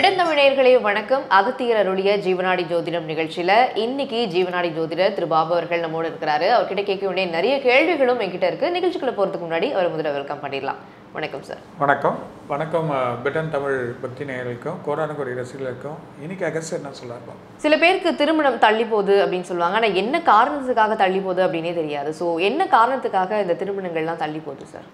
Biden தமிழர்களே வணக்கம் அகத்தியருடைய ஜீவனாடி ஜோதிடம் நிகழ்ச்சியில இன்னைக்கு ஜீவனாடி ஜோதிடர் திரு பாபு அவர்கள் நம்மோடு இருக்கிறாரு அவர்கிட்ட கேட்க வேண்டிய நிறைய கேள்விகளும் என்கிட்ட இருக்கு நிகழ்ச்சிக்குள்ள போறதுக்கு முன்னாடி அவர் முதல்ல வெல்கம் பண்ணிடலாம் வணக்கம் சார் வணக்கம் வணக்கம் அஹ், பிரிட்டன் தமிழ் பக்தி நேயர்களுக்கும் கோடானகோடி ரசிகர்களுக்கும் இன்னைக்கு அகஸ்ட் என்ன சொல்ல சில பேருக்கு திருமணம் தள்ளி போகுது அப்படின்னு சொல்லுவாங்க ஆனா என்ன காரணத்துக்காக தள்ளி போகுது அப்படின்னே தெரியாது ஸோ என்ன காரணத்துக்காக இந்த திருமணங்கள்லாம் தள்ளி போகுது சார்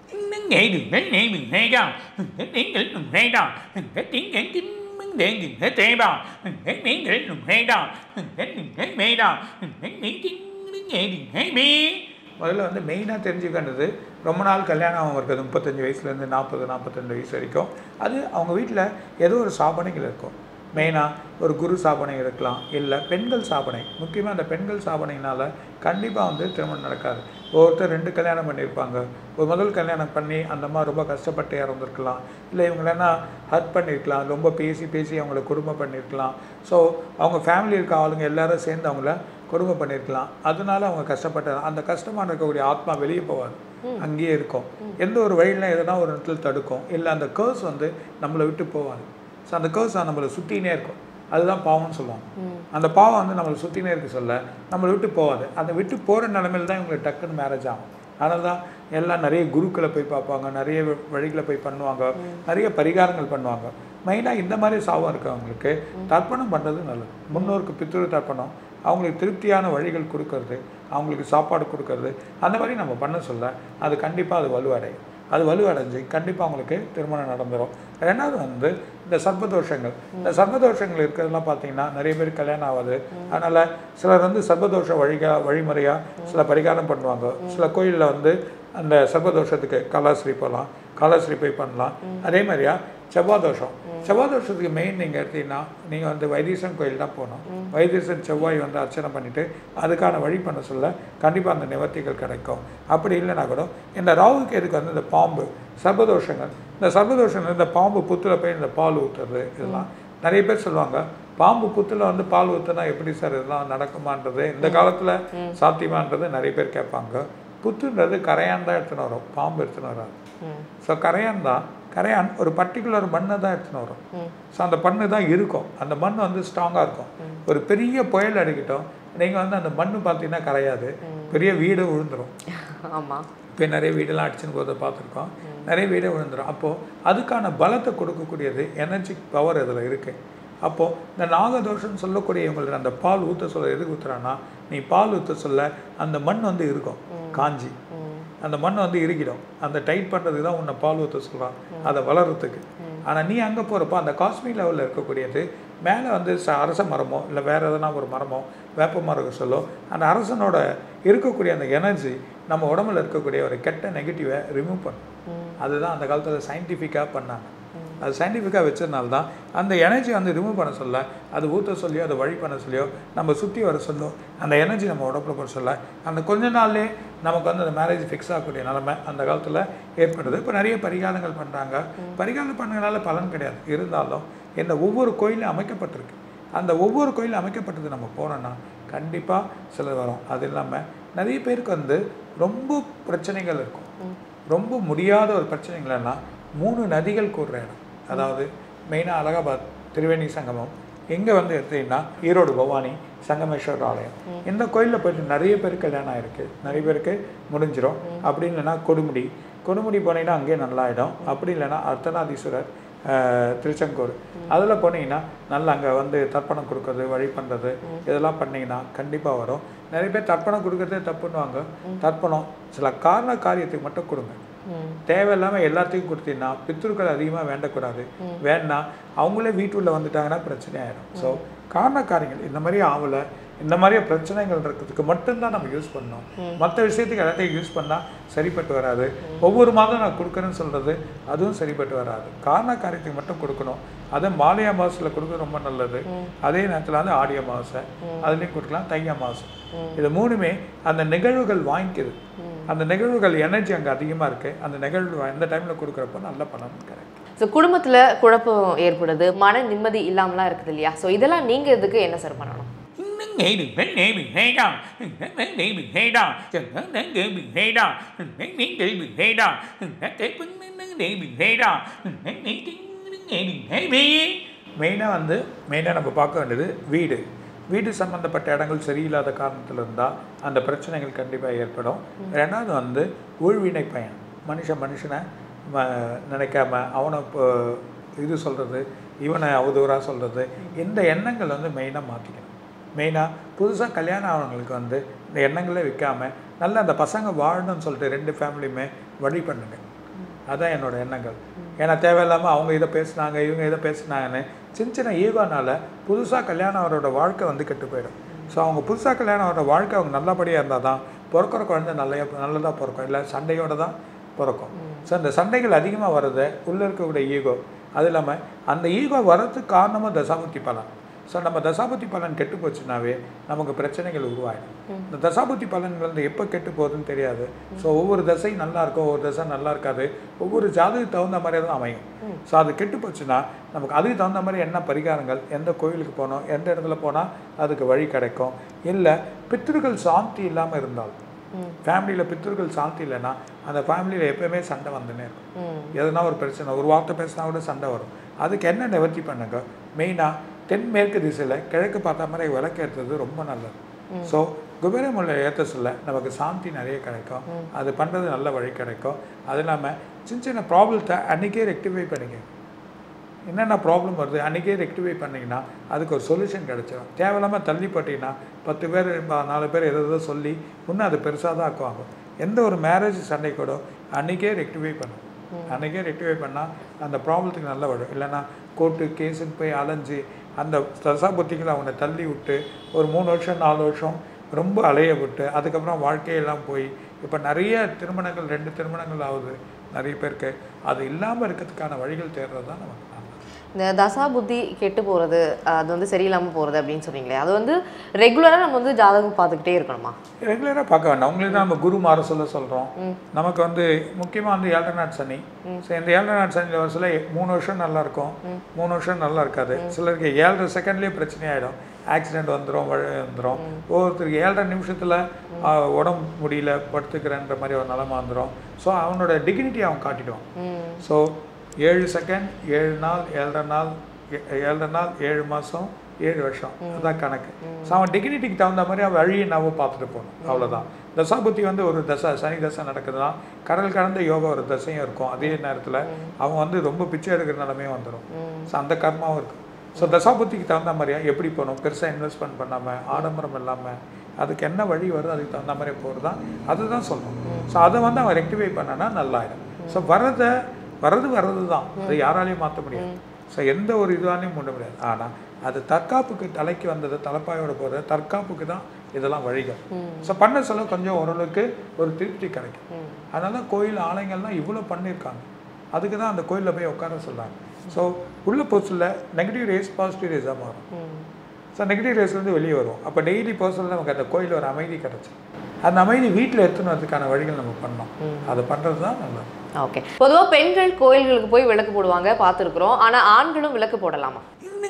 முதல்ல வந்து மெயினாக தெரிஞ்சுக்கின்றது ரொம்ப நாள் கல்யாணம் அவங்க இருக்குது முப்பத்தஞ்சு வயசுலேருந்து நாற்பது நாற்பத்தெண்டு வயசு வரைக்கும் அது அவங்க வீட்டில் ஏதோ ஒரு சாபனைகள் இருக்கும் மெயினாக ஒரு குரு சாபனை இருக்கலாம் இல்லை பெண்கள் சாபனை முக்கியமாக அந்த பெண்கள் சாபனையினால் கண்டிப்பாக வந்து திருமணம் நடக்காது ஒவ்வொருத்தர் ரெண்டு கல்யாணம் பண்ணியிருப்பாங்க ஒரு முதல் கல்யாணம் பண்ணி அந்த மாதிரி ரொம்ப கஷ்டப்பட்டு இறந்துருக்கலாம் இல்லை இவங்களென்னா ஹர்ட் பண்ணியிருக்கலாம் ரொம்ப பேசி பேசி அவங்கள குடும்பம் பண்ணியிருக்கலாம் ஸோ அவங்க ஃபேமிலி இருக்க ஆளுங்க எல்லாரும் சேர்ந்து அவங்கள கொடுமை பண்ணியிருக்கலாம் அதனால அவங்க கஷ்டப்பட்ட அந்த கஷ்டமாக இருக்கக்கூடிய ஆத்மா வெளியே போகாது அங்கேயே இருக்கும் எந்த ஒரு வழியில் எதனா ஒரு இடத்துல தடுக்கும் இல்லை அந்த கேர்ஸ் வந்து நம்மளை விட்டு போகாது ஸோ அந்த கேர்ஸ் நம்மளை சுற்றினே இருக்கும் அதுதான் பாவம்னு சொல்லுவாங்க அந்த பாவம் வந்து நம்மளை சுற்றினே இருக்க சொல்ல நம்மளை விட்டு போகாது அந்த விட்டு போகிற நிலமையில தான் இவங்களுக்கு டக்குன்னு மேரேஜ் ஆகும் அதனால தான் எல்லாம் நிறைய குருக்களை போய் பார்ப்பாங்க நிறைய வழிகளை போய் பண்ணுவாங்க நிறைய பரிகாரங்கள் பண்ணுவாங்க மெயினாக இந்த மாதிரி சாபம் இருக்கவங்களுக்கு தர்ப்பணம் பண்ணுறது நல்லது முன்னோருக்கு பித்ரு தர்ப்பணம் அவங்களுக்கு திருப்தியான வழிகள் கொடுக்கறது அவங்களுக்கு சாப்பாடு கொடுக்கறது அந்த மாதிரி நம்ம பண்ண சொல்ல அது கண்டிப்பாக அது வலுவடையும் அது வலுவடைஞ்சு கண்டிப்பாக அவங்களுக்கு திருமணம் நடந்துடும் ரெண்டாவது வந்து இந்த சர்ப்பதோஷங்கள் இந்த சர்ப்பதோஷங்கள் இருக்கிறதெல்லாம் பார்த்தீங்கன்னா நிறைய பேர் கல்யாணம் ஆகாது அதனால் சிலர் வந்து சர்ப்பதோஷ வழிகா வழிமுறையாக சில பரிகாரம் பண்ணுவாங்க சில கோயிலில் வந்து அந்த சர்ப்பதோஷத்துக்கு காலாஸ்ரீ போகலாம் காலாஸ்ரீ போய் பண்ணலாம் அதே மாதிரியா செவ்வாதோஷம் செவ்வாதோஷத்துக்கு மெயின் நீங்கள் எடுத்தீங்கன்னா நீங்கள் வந்து வைத்தீசன் கோயில் தான் போகணும் வைத்தீசன் செவ்வாய் வந்து அர்ச்சனை பண்ணிவிட்டு அதுக்கான வழி பண்ண சொல்ல கண்டிப்பாக அந்த நிவர்த்திகள் கிடைக்கும் அப்படி இல்லைன்னா கூட இந்த ராகுக்கு எதுக்கு வந்து இந்த பாம்பு சர்பதோஷங்கள் இந்த சர்பதோஷங்கள் இந்த பாம்பு புத்துல போய் இந்த பால் ஊற்றுறது இதெல்லாம் நிறைய பேர் சொல்லுவாங்க பாம்பு புத்துல வந்து பால் ஊற்றுனா எப்படி சார் இதெல்லாம் நடக்குமான்றது இந்த காலத்தில் சாத்தியமான்றது நிறைய பேர் கேட்பாங்க புத்துன்றது கரையான் தான் எடுத்துன்னு வரும் பாம்பு எடுத்துன்னு வராது ஸோ கரையான் தான் கரையான் ஒரு பர்டிகுலர் மண்ணை தான் எடுத்துன்னு வரும் ஸோ அந்த மண்ணு தான் இருக்கும் அந்த மண் வந்து ஸ்ட்ராங்காக இருக்கும் ஒரு பெரிய புயல் அடிக்கட்டும் நீங்கள் வந்து அந்த மண்ணு பார்த்தீங்கன்னா கரையாது பெரிய வீடு விழுந்துரும் ஆமா இப்போ நிறைய வீடெல்லாம் அடிச்சுன்னு போதை பார்த்துருக்கோம் நிறைய வீடு விழுந்துரும் அப்போது அதுக்கான பலத்தை கொடுக்கக்கூடியது எனர்ஜி பவர் இதில் இருக்குது அப்போது இந்த நாகதோஷம்னு சொல்லக்கூடிய இவங்களுக்கு அந்த பால் ஊற்ற சொல்ல எதுக்கு ஊற்றுறான்னா நீ பால் ஊற்ற சொல்ல அந்த மண் வந்து இருக்கும் காஞ்சி அந்த மண் வந்து இறுகிடும் அந்த டைட் பண்ணுறதுக்கு தான் உன்னை பால் ஊற்ற சொல்கிறான் அதை வளர்கிறதுக்கு ஆனால் நீ அங்கே போகிறப்போ அந்த காஸ்மிக் லெவலில் இருக்கக்கூடியது மேலே வந்து ச அரச மரமோ இல்லை வேறு எதனா ஒரு மரமோ வேப்ப மரம் சொல்லோ அந்த அரசனோட இருக்கக்கூடிய அந்த எனர்ஜி நம்ம உடம்புல இருக்கக்கூடிய ஒரு கெட்ட நெகட்டிவை ரிமூவ் பண்ணும் அதுதான் அந்த காலத்தில் சயின்டிஃபிக்காக பண்ணாங்க அது சயின்டிஃபிக்காக வச்சதுனால தான் அந்த எனர்ஜி வந்து ரிமூவ் பண்ண சொல்ல அது ஊற்ற சொல்லியோ அதை வழி பண்ண சொல்லியோ நம்ம சுற்றி வர சொல்லோ அந்த எனர்ஜி நம்ம உடம்புல போட சொல்ல அந்த கொஞ்ச நாள்லேயே நமக்கு வந்து அந்த மேரேஜ் ஃபிக்ஸ் ஆகக்கூடிய நிலமை அந்த காலத்தில் ஏற்படுது இப்போ நிறைய பரிகாரங்கள் பண்ணுறாங்க பரிகாரம் பண்ணனால பலன் கிடையாது இருந்தாலும் இந்த ஒவ்வொரு கோயிலும் அமைக்கப்பட்டிருக்கு அந்த ஒவ்வொரு கோயிலும் அமைக்கப்பட்டது நம்ம போனோன்னா கண்டிப்பாக சிலர் வரும் அது இல்லாமல் நிறைய பேருக்கு வந்து ரொம்ப பிரச்சனைகள் இருக்கும் ரொம்ப முடியாத ஒரு பிரச்சனைகள்னா மூணு நதிகள் கூடுற இடம் அதாவது மெயினாக அலகாபாத் திரிவேணி சங்கமம் எங்கே வந்து எடுத்தீங்கன்னா ஈரோடு பவானி சங்கமேஸ்வரர் ஆலயம் இந்த கோயிலில் போயிட்டு நிறைய பேருக்கு கல்யாணம் ஆயிருக்கு நிறைய பேருக்கு முடிஞ்சிடும் அப்படி இல்லைன்னா கொடுமுடி கொடுமுடி போனீங்கன்னா அங்கேயே நல்லாயிடும் அப்படி இல்லைன்னா அர்த்தநாதீஸ்வரர் ஆஹ், திருச்செங்கோடு அதில் போனீங்கன்னா நல்லா அங்கே வந்து தர்ப்பணம் கொடுக்கறது வழி பண்ணுறது இதெல்லாம் பண்ணீங்கன்னா கண்டிப்பாக வரும் நிறைய பேர் தர்ப்பணம் கொடுக்கறதே தப்புன்னுவாங்க தர்ப்பணம் சில காரண காரியத்துக்கு மட்டும் கொடுங்க தேவையில்லாமல் எல்லாத்தையும் கொடுத்தீங்கன்னா பித்ருக்கள் அதிகமாக வேண்டக்கூடாது வேணா அவங்களே வீட்டுள்ள வந்துட்டாங்கன்னா பிரச்சனை ஆயிடும் ஸோ காரண காரியங்கள் இந்த மாதிரி ஆகலை இந்த மாதிரி பிரச்சனைகள் இருக்கிறதுக்கு மட்டும்தான் நம்ம யூஸ் பண்ணோம் மற்ற விஷயத்துக்கு எல்லாத்தையும் யூஸ் பண்ணால் சரிப்பட்டு வராது ஒவ்வொரு மாதம் நான் கொடுக்குறேன்னு சொல்கிறது அதுவும் சரிப்பட்டு வராது காரண காரியத்துக்கு மட்டும் கொடுக்கணும் அதை மாலை அமாவாசையில் கொடுக்க ரொம்ப நல்லது அதே நேரத்தில் வந்து ஆடி அமாவாசை அதுலேயும் கொடுக்கலாம் தை அமாவாசை இது மூணுமே அந்த நிகழ்வுகள் வாங்கிக்குது அந்த நிகழ்வுகள் எனர்ஜி அங்கே அதிகமாக இருக்குது அந்த நிகழ்வு எந்த டைமில் கொடுக்குறப்போ நல்ல பலன் கிடைக்கும் ஸோ குடும்பத்துல குழப்பம் ஏற்படுது மன நிம்மதி இல்லாமலாம் இருக்குது இல்லையா ஸோ இதெல்லாம் நீங்க இதுக்கு என்ன சார் பண்ணணும் மெயினாக வந்து மெயினாக நம்ம பார்க்க வேண்டியது வீடு வீடு சம்மந்தப்பட்ட இடங்கள் சரியில்லாத காரணத்தில் இருந்தால் அந்த பிரச்சனைகள் கண்டிப்பாக ஏற்படும் ரெண்டாவது வந்து ஊழ்வினை பயன் மனுஷன் மனுஷனை ம- நினைக்காம அவனை இப்போ இது சொல்கிறது இவனை அவதூறாக சொல்கிறது இந்த எண்ணங்கள் வந்து மெயினாக மாற்றிக்கணும் மெயினாக புதுசாக கல்யாணம் ஆனவங்களுக்கு வந்து இந்த எண்ணங்களே விற்காம நல்ல அந்த பசங்க வாழணும்னு சொல்லிட்டு ரெண்டு ஃபேமிலியுமே வழி பண்ணுங்க அதான் என்னோட எண்ணங்கள் ஏன்னா தேவையில்லாமல் அவங்க இதை பேசுனாங்க இவங்க இதை பேசுனாங்கன்னு சின்ன சின்ன ஈகோனால புதுசாக கல்யாணம் அவரோட வாழ்க்கை வந்து கெட்டு போயிடும் ஸோ அவங்க புதுசாக கல்யாணம் அவரோட வாழ்க்கை அவங்க நல்லபடியாக இருந்தால் தான் பிறக்கிற குழந்தை நல்ல நல்லதாக பிறக்கும் இல்லை சண்டையோட தான் பிறக்கும் ஸோ அந்த சண்டைகள் அதிகமாக வர்றது உள்ளே இருக்கக்கூடிய ஈகோ அது இல்லாமல் அந்த ஈகோ வர்றதுக்கு காரணமும் தசாபுத்தி பலன் ஸோ நம்ம தசாபுத்தி பலன் கெட்டு போச்சுனாவே நமக்கு பிரச்சனைகள் உருவாயிடும் இந்த தசாபுத்தி பலன்கள் வந்து எப்போ கெட்டு போகுதுன்னு தெரியாது ஸோ ஒவ்வொரு தசை நல்லா இருக்கும் ஒவ்வொரு தசை நல்லா இருக்காது ஒவ்வொரு ஜாதகத்துக்கு தகுந்த மாதிரி தான் அமையும் ஸோ அது கெட்டு போச்சுன்னா நமக்கு அதுக்கு தகுந்த மாதிரி என்ன பரிகாரங்கள் எந்த கோயிலுக்கு போகணும் எந்த இடத்துல போனால் அதுக்கு வழி கிடைக்கும் இல்லை பித்திருக்கள் சாந்தி இல்லாமல் இருந்தால் ஃபேமிலியில் பித்திருக்கள் சாந்தி இல்லைன்னா அந்த ஃபேமிலியில் எப்பயுமே சண்டை வந்துன்னே இருக்கும் ம் எதனா ஒரு பிரச்சனை ஒரு வார்த்தை பேசினா கூட சண்டை வரும் அதுக்கு என்ன நிவர்த்தி பண்ணுங்க மெயினாக தென்மேற்கு திசையில் கிழக்கு பார்த்த மாதிரி விளக்கு ஏற்றுறது ரொம்ப நல்லது ஸோ குபேரமுள்ள ஏற்ற சொல்ல நமக்கு சாந்தி நிறைய கிடைக்கும் அது பண்ணுறது நல்ல வழி கிடைக்கும் அது இல்லாமல் சின்ன சின்ன ப்ராப்ளத்தை அன்றைக்கே ரெக்டிஃபை பண்ணிக்க என்னென்ன ப்ராப்ளம் வருது அன்றைக்கே ரெக்டிஃபை பண்ணிங்கன்னா அதுக்கு ஒரு சொல்யூஷன் கிடைச்சிடும் தேவையில்லாமல் தள்ளி போட்டிங்கன்னா பத்து பேர் ப- நாலு பேர் எதோ எதோ சொல்லி இன்னும் அது பெருசாக தான் ஆக்குவாங்க எந்த ஒரு மேரேஜ் சண்டை கூட அன்றைக்கே ரெக்டிஃபை பண்ணும் அன்றைக்கே ரெக்டிஃபை பண்ணால் அந்த ப்ராப்ளத்துக்கு நல்ல வரும் இல்லைன்னா கோர்ட்டு கேஸுன்னு போய் அலைஞ்சு அந்த தசாபுத்திகளை அவனை தள்ளி விட்டு ஒரு மூணு வருஷம் நாலு வருஷம் ரொம்ப அலைய விட்டு அதுக்கப்புறம் வாழ்க்கையெல்லாம் போய் இப்போ நிறைய திருமணங்கள் ரெண்டு திருமணங்கள் ஆகுது நிறைய பேருக்கு அது இல்லாமல் இருக்கிறதுக்கான வழிகள் தேடுறது தான் நமக்கு நல்லது. இந்த தசா புத்தி கெட்டு போகிறது அது வந்து சரியில்லாமல் போகிறது அப்படின்னு சொன்னீங்களே அது வந்து ரெகுலராக நம்ம வந்து ஜாதகம் பார்த்துக்கிட்டே இருக்கணுமா ரெகுலராக பார்க்க வேண்டாம் உங்களுக்கு தான் நம்ம குரு மாற சொல்ல சொல்கிறோம் நமக்கு வந்து முக்கியமாக வந்து ஏழரை நாட் சனி ஸோ இந்த ஏழரை நாட் சனியில் ஒரு சில மூணு வருஷம் நல்லா இருக்கும் மூணு வருஷம் நல்லா இருக்காது சிலருக்கு ஏழரை செகண்ட்லேயே பிரச்சனை ஆகிடும் ஆக்சிடென்ட் வந்துடும் வழி வந்துடும் ஒவ்வொருத்தருக்கு ஏழரை நிமிஷத்தில் உடம்பு முடியல படுத்துக்கிறேன்ற மாதிரி ஒரு நிலமை வந்துடும் ஸோ அவனோட டிக்னிட்டி அவன் காட்டிடுவான் ம் ஸோ ஏழு செகண்ட் ஏழு நாள் ஏழரை நாள் ஏ- ஏழரை நாள் ஏழு மாதம் ஏழு வருஷம் அதான் கணக்கு ஸோ அவன் டிக்னிட்டிக்கு தகுந்த மாதிரி அவன் வழியை நாம பார்த்துட்டு போகணும் அவ்வளோதான் தசாபுத்தி வந்து ஒரு தசை சனி தசை நடக்குதுன்னா கடல் கடந்த யோகா ஒரு தசையும் இருக்கும் அதே நேரத்தில் அவன் வந்து ரொம்ப பிச்சை எடுக்கிற நிலமையும் வந்துடும் ஸோ அந்த கர்மாவும் இருக்கும் ஸோ தசாபுத்திக்கு தகுந்த மாதிரியா எப்படி போகணும் பெருசாக இன்வெஸ்ட்மெண்ட் பண்ணாமல் ஆடம்பரம் இல்லாமல் அதுக்கு என்ன வழி வருதோ அதுக்கு தகுந்த மாதிரி போகிறது தான் அதுதான் சொல்லணும் ஸோ அதை வந்து அவன் ரெக்டிஃபை பண்ணனா நல்லாயிடும் ஸோ வர்றதை வர்றது வர்றது தான் அது யாராலையும் மாற்ற முடியாது ஸோ எந்த ஒரு இதுவாலையும் பண்ண முடியாது ஆனால் அது தற்காப்புக்கு தலைக்கு வந்தது தலைப்பாயோட போகிறது தற்காப்புக்கு தான் இதெல்லாம் வழிகள் ஸோ பண்ண சொல்ல கொஞ்சம் ஓரளவுக்கு ஒரு திருப்தி கிடைக்கும் அதனால தான் கோயில் ஆலயங்கள்லாம் இவ்வளோ பண்ணியிருக்காங்க அதுக்கு தான் அந்த கோயிலில் போய் உட்கார சொல்கிறாங்க ஸோ உள்ள போச்சுல நெகட்டிவ் ரேஸ் பாசிட்டிவ் ரேஸாக மாறும் ம் ஸோ நெகட்டிவ் ரேஸ்லேருந்து வெளியே வரும் அப்போ டெய்லி போகிறதுல நமக்கு அந்த கோயிலில் ஒரு அமைதி கிடச்சி அந்த அமைதி வீட்டில் எடுத்துன்னு வரதுக்கான வழிகள் நம்ம பண்ணோம் அதை பண்ணுறது தான் நல்லது ஓகே பொதுவாக பெண்கள் கோயில்களுக்கு போய் விளக்கு போடுவாங்க பார்த்துருக்குறோம் ஆனால் ஆண்களும் விளக்கு போடலாமா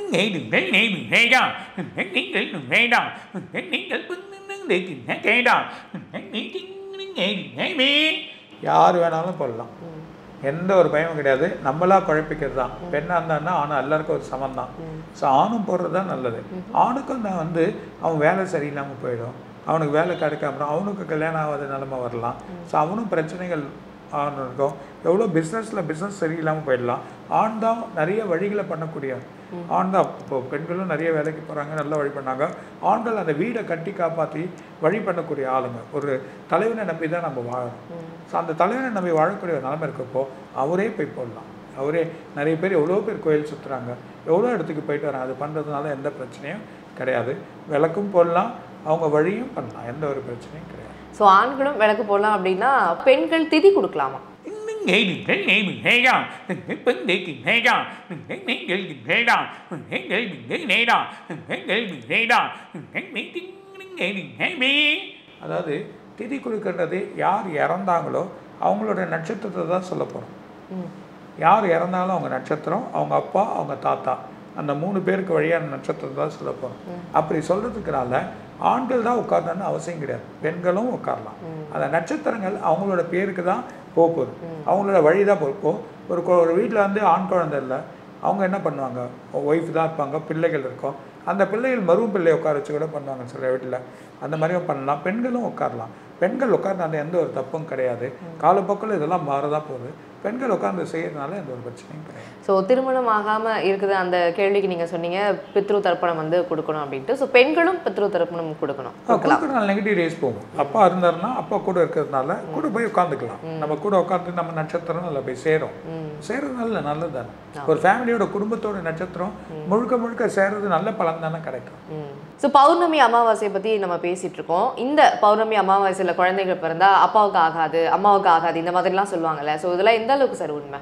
யார் வேணாலும் போடலாம் எந்த ஒரு பயமும் கிடையாது நம்மளா குழப்பிக்கிறது தான் பெண்ணாக இருந்தான்னா ஆணும் எல்லாருக்கும் ஒரு சமம் தான் ஸோ ஆணும் போடுறது தான் நல்லது ஆணுக்கும் நான் வந்து அவன் வேலை சரியில்லாமல் போயிடும் அவனுக்கு வேலை கிடைக்காம அவனுக்கு கல்யாணம் ஆகாத நிலமை வரலாம் ஸோ அவனும் பிரச்சனைகள் ஆண் இருக்கும் எவ்வளோ பிஸ்னஸில் பிஸ்னஸ் சரியில்லாமல் போயிடலாம் ஆண் தான் நிறைய வழிகளை பண்ணக்கூடிய ஆண் தான் இப்போ பெண்களும் நிறைய வேலைக்கு போகிறாங்க நல்லா வழி பண்ணாங்க ஆண்கள் அந்த வீடை கட்டி காப்பாற்றி வழி பண்ணக்கூடிய ஆளுங்க ஒரு தலைவனை நம்பி தான் நம்ம வாழணும் ஸோ அந்த தலைவனை நம்பி வாழக்கூடிய ஒரு நிலைமை இருக்கப்போ அவரே போய் போடலாம் அவரே நிறைய பேர் எவ்வளோ பேர் கோயில் சுற்றுறாங்க எவ்வளோ இடத்துக்கு போயிட்டு வராங்க அது பண்ணுறதுனால எந்த பிரச்சனையும் கிடையாது விளக்கும் போடலாம் அவங்க வழியும் பண்ணலாம் எந்த ஒரு பிரச்சனையும் கிடையாது ஸோ ஆண்களும் விளக்கு போடலாம் அப்படின்னா பெண்கள் திதி கொடுக்கலாமா அதாவது திதி கொடுக்கின்றது யார் இறந்தாங்களோ அவங்களோட நட்சத்திரத்தை தான் சொல்ல போகிறோம் ம் யார் இறந்தாலும் அவங்க நட்சத்திரம் அவங்க அப்பா அவங்க தாத்தா அந்த மூணு பேருக்கு வழியான நட்சத்திரம் தான் சொல்ல போகிறோம் அப்படி சொல்கிறதுக்குனால ஆண்கள் தான் உட்காரணும்னு அவசியம் கிடையாது பெண்களும் உட்காரலாம் அந்த நட்சத்திரங்கள் அவங்களோட பேருக்கு தான் போக போகுது அவங்களோட வழி தான் போகும் ஒரு கொ- ஒரு வீட்டில் வந்து ஆண் குழந்தை இல்லை அவங்க என்ன பண்ணுவாங்க ஒய்ஃப் தான் இருப்பாங்க பிள்ளைகள் இருக்கும் அந்த பிள்ளைகள் மருவும் பிள்ளையை உட்கார வச்சு கூட பண்ணுவாங்க சில வீட்டில் அந்த மாதிரியும் பண்ணலாம் பெண்களும் உட்காரலாம் பெண்கள் உட்கார்ந்து அந்த எந்த ஒரு தப்பும் கிடையாது காலப்போக்கில் இதெல்லாம் மாறதான் போகுது பெண்கள் உட்கார்ந்து செய்யறதுனால எந்த ஒரு பிரச்சனையும் கிடையாது ஸோ திருமணம் ஆகாம இருக்குது அந்த கேள்விக்கு நீங்க சொன்னீங்க பித்ரு தர்ப்பணம் வந்து கொடுக்கணும் அப்படின்ட்டு ஸோ பெண்களும் பித்ரு தர்ப்பணம் கொடுக்கணும் கொடுக்குறனால நெகட்டிவ் ரேஸ் போகும் அப்பா இருந்தாருன்னா அப்பா கூட இருக்கிறதுனால கூட போய் உட்காந்துக்கலாம் நம்ம கூட உட்காந்து நம்ம நட்சத்திரம் அதில் போய் சேரும் சேர்றதுனால நல்லது தானே ஒரு ஃபேமிலியோட குடும்பத்தோட நட்சத்திரம் முழுக்க முழுக்க சேர்றது நல்ல பலன் தானே கிடைக்கும் ஸோ பௌர்ணமி அமாவாசையை பற்றி நம்ம பேசிட்டு இருக்கோம் இந்த பௌர்ணமி அமாவாசையில் குழந்தைகள் பிறந்தா அப்பாவுக்கு ஆகாது அம்மாவுக்கு ஆகாது இந்த மாதிரிலாம் சொல்லுவாங்கல்ல ஸோ இதெல்லாம் எந்த அளவுக்கு சார் உண்மை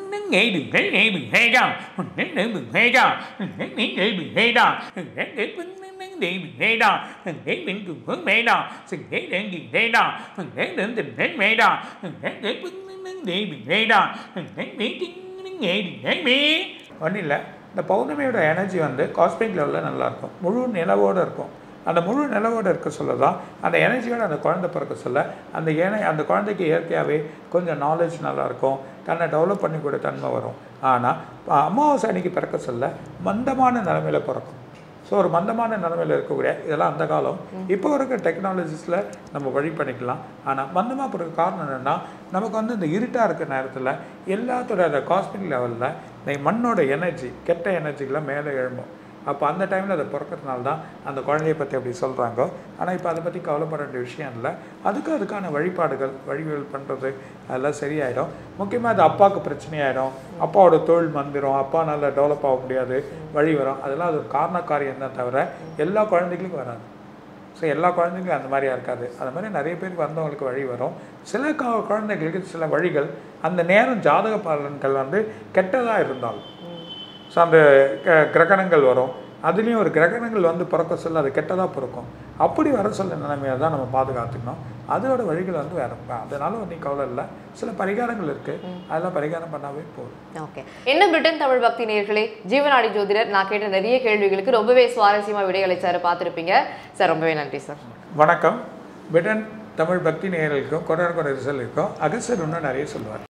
ஒன்றும் இல்லை இந்த பௌர்ணமியோட எனர்ஜி வந்து காஸ்மிக் லெவலில் நல்லாயிருக்கும் முழு நிலவோடு இருக்கும் அந்த முழு நிலவோடு இருக்க சொல்ல தான் அந்த எனர்ஜியோட அந்த குழந்தை பிறக்க சொல்ல அந்த ஏனை அந்த குழந்தைக்கு இயற்கையாகவே கொஞ்சம் நாலேஜ் நல்லாயிருக்கும் தன்னை டெவலப் பண்ணிக்கூடிய தன்மை வரும் ஆனால் அமாவாசை அன்னைக்கு பிறக்க சொல்ல மந்தமான நிலமையில பிறக்கும் ஸோ ஒரு மந்தமான நிலமையில இருக்கக்கூடிய இதெல்லாம் அந்த காலம் இப்போ இருக்க டெக்னாலஜிஸில் நம்ம வழி பண்ணிக்கலாம் ஆனால் மந்தமாக பிறகு காரணம் என்னென்னா நமக்கு வந்து இந்த இருட்டாக இருக்க நேரத்தில் எல்லாத்தோட அந்த காஸ்மிக் லெவலில் இந்த மண்ணோட எனர்ஜி கெட்ட எனர்ஜிக்கெலாம் மேலே எழும்பும் அப்போ அந்த டைமில் அதை பிறக்கிறதுனால தான் அந்த குழந்தைய பற்றி அப்படி சொல்கிறாங்க ஆனால் இப்போ அதை பற்றி கவலைப்பட வேண்டிய விஷயம் இல்லை அதுக்கு அதுக்கான வழிபாடுகள் வழிகள் பண்ணுறது அதெல்லாம் சரியாயிடும் முக்கியமாக அது அப்பாவுக்கு பிரச்சனையாயிடும் அப்பாவோட தொழில் மந்திரம் அப்பா நல்லா டெவலப் ஆக முடியாது வழி வரும் அதெல்லாம் அது ஒரு காரண காரியம் தான் தவிர எல்லா குழந்தைகளுக்கும் வராது ஸோ எல்லா குழந்தைங்களுக்கும் அந்த மாதிரியா இருக்காது அந்த மாதிரி நிறைய பேருக்கு வந்தவங்களுக்கு வழி வரும் சில க குழந்தைகளுக்கு சில வழிகள் அந்த நேரம் ஜாதக பலன்கள் வந்து கெட்டதாக இருந்தாலும் ஸோ அந்த க- கிரகணங்கள் வரும் அதுலேயும் ஒரு கிரகணங்கள் வந்து பிறக்க சொல்ல அது கெட்டதாக பிறக்கும் அப்படி வர சொல்ல நிலைமையை தான் நம்ம பாதுகாத்துக்கணும் அதோட வழிகள் வந்து வேற அதனால ஒன்றும் கவலை இல்லை சில பரிகாரங்கள் இருக்குது அதெல்லாம் பரிகாரம் பண்ணாவே போதும் ஓகே என்ன பிரிட்டன் தமிழ் பக்தி நேயர்களே ஜீவனாடி ஜோதிடர் நான் கேட்ட நிறைய கேள்விகளுக்கு ரொம்பவே சுவாரஸ்யமா விடையளிச்சாரு பார்த்துருப்பீங்க சார் ரொம்பவே நன்றி சார் வணக்கம் பிரிட்டன் தமிழ் பக்தி நேயர்களுக்கும் கொரோனா கொரோனா ரிசல்ட் இருக்கும் அகஸ்டர் இன்னும் நிறைய சொல்லுவார்